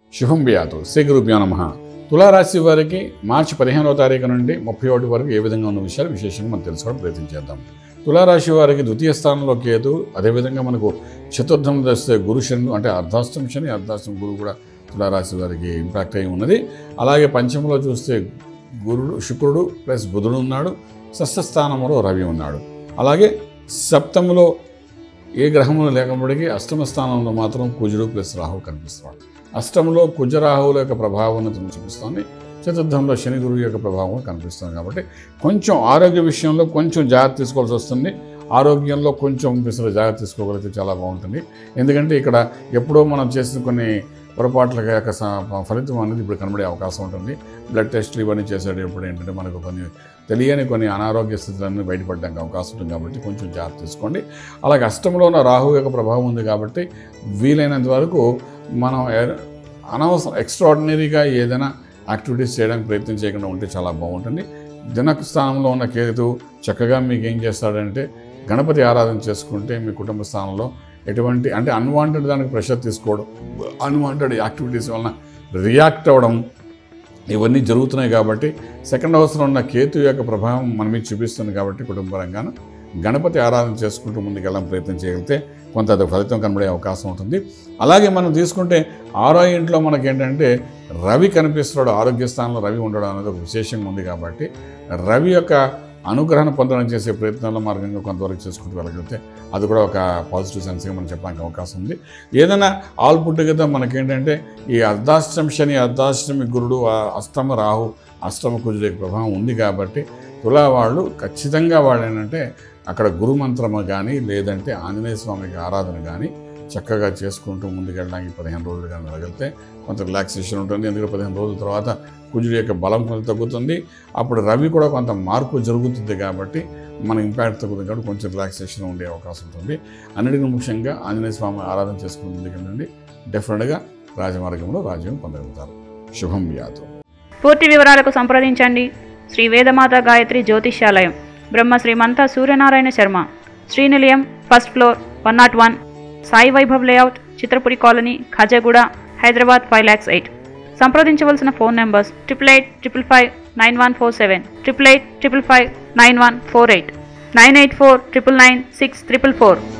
శుభం బియాతు శ్రీ గురుభ్యో నమ తులారాశి వారికి మార్చి పదిహేనవ తారీఖు నుండి ముప్పై ఒకటి వరకు ఏ విధంగా ఉన్న విషయాలు విశేషంగా మనం తెలుసుకోవడం ప్రయత్నం చేద్దాం తులారాశి వారికి ద్వితీయ స్థానంలో కేతు అదేవిధంగా మనకు చతుర్థం దశ గురు శని అంటే అర్ధాష్టం శని అర్ధాష్టం గురువు కూడా తులారాశి వారికి ఇంపాక్ట్ అయి ఉన్నది అలాగే పంచమంలో చూస్తే గురుడు శుక్రుడు ప్లస్ బుధుడు ఉన్నాడు షష్ఠ స్థానంలో రవి ఉన్నాడు అలాగే సప్తములో ఏ గ్రహములు లేకపోవడానికి అష్టమ స్థానంలో మాత్రం కుజుడు ప్లస్ రాహు కనిపిస్తున్నాడు అష్టంలో కుజరాహువుల యొక్క ప్రభావం చూపిస్తుంది చతుర్థంలో శని గురువు యొక్క ప్రభావం కనిపిస్తుంది కాబట్టి కొంచెం ఆరోగ్య విషయంలో కొంచెం జాగ్రత్త తీసుకోవాల్సి వస్తుంది ఆరోగ్యంలో కొంచెం పిసలు జాగ్రత్త తీసుకోగలిగితే చాలా బాగుంటుంది ఎందుకంటే ఇక్కడ ఎప్పుడో మనం చేసిన కొన్ని పొరపాట్ల యొక్క స- ఫలితం అనేది ఇప్పుడు కనబడే అవకాశం ఉంటుంది బ్లడ్ టెస్ట్లు ఇవన్నీ చేసేటప్పుడు ఏంటంటే మనకు కొన్ని తెలియని కొన్ని అనారోగ్య స్థితులన్నీ బయటపడడానికి అవకాశం ఉంటుంది కాబట్టి కొంచెం జాగ్రత్త తీసుకోండి అలాగే అష్టంలో ఉన్న రాహు యొక్క ప్రభావం ఉంది కాబట్టి వీలైనంత వరకు మనం ఏ- అనవసరం ఎక్స్ట్రాడినరీగా ఏదైనా యాక్టివిటీస్ చేయడానికి ప్రయత్నం చేయకుండా ఉంటే చాలా బాగుంటుంది దిన స్థానంలో ఉన్న కేతు చక్కగా మీకు ఏం చేస్తాడంటే గణపతి ఆరాధన చేసుకుంటే మీ కుటుంబ స్థానంలో ఎటువంటి అంటే అన్వాంటెడ్ దానికి ప్రెషర్ తీసుకోవడం అన్వాంటెడ్ యాక్టివిటీస్ వలన రియాక్ట్ అవ్వడం ఇవన్నీ జరుగుతున్నాయి కాబట్టి సెకండ్ హౌస్లో ఉన్న కేతు యొక్క ప్రభావం మన మీద చూపిస్తుంది కాబట్టి కుటుంబపరంగాను గణపతి ఆరాధన చేసుకుంటూ ముందుకెళ్ళడం ప్రయత్నం చేయగలిగితే కొంత అది ఫలితం కనబడే అవకాశం ఉంటుంది అలాగే మనం తీసుకుంటే ఆరో ఇంట్లో మనకి ఏంటంటే రవి కనిపిస్తున్నాడు ఆరోగ్య స్థానంలో రవి ఉండడం అనేది ఒక విశేషంగా ఉంది కాబట్టి రవి యొక్క అనుగ్రహం పొందడం చేసే ప్రయత్నంలో మార్గంగా కొంతవరకు చేసుకుంటూ వెళ్ళగలిగితే అది కూడా ఒక పాజిటివ్ సెన్స్గా మనం చెప్పడానికి అవకాశం ఉంది ఏదైనా ఆల్ పుట్టుగత మనకేంటంటే ఈ అర్ధాష్టమి శని అర్ధాష్టమి గురుడు ఆ అష్టమ రాహు అష్టమ కుజుడు యొక్క ప్రభావం ఉంది కాబట్టి తులా వాళ్ళు ఖచ్చితంగా వాళ్ళు ఏంటంటే అక్కడ గురు మంత్రము కానీ లేదంటే ఆంజనేయ స్వామికి ఆరాధన కానీ చక్కగా చేసుకుంటూ ముందుకెళ్ళడానికి పదిహేను రోజులు కానీ వెళ్ళగలిగితే కొంత రిలాక్సేషన్ ఉంటుంది ఎందుకంటే పదిహేను రోజుల తర్వాత కుజుడు యొక్క బలం కొంత తగ్గుతుంది అప్పుడు రవి కూడా కొంత మార్పు జరుగుతుంది కాబట్టి మన ఇంపాక్ట్ తగ్గుతుంది కాబట్టి కొంచెం రిలాక్సేషన్ ఉండే అవకాశం ఉంటుంది అన్నిటికీ ముఖ్యంగా ఆంజనేయ స్వామి ఆరాధన చేసుకుని ముందుకెళ్ళండి డెఫినెట్గా రాజమార్గంలో రాజ్యం పొందగలుగుతారు శుభం యాతో పూర్తి వివరాలకు సంప్రదించండి Shri Vedamata Gayatri Jyotishyalayam Brahma Srimantha Suryanarayana Sharma Srinilayam first floor one not one Sai Vaibhav layout Chitrapuri colony Khajaguda Hyderabad five lakhs eight సంప్రదించవలసిన phone numbers triple eight triple five nine one four seven triple eight triple five nine one four eight nine eight four triple nine six triple four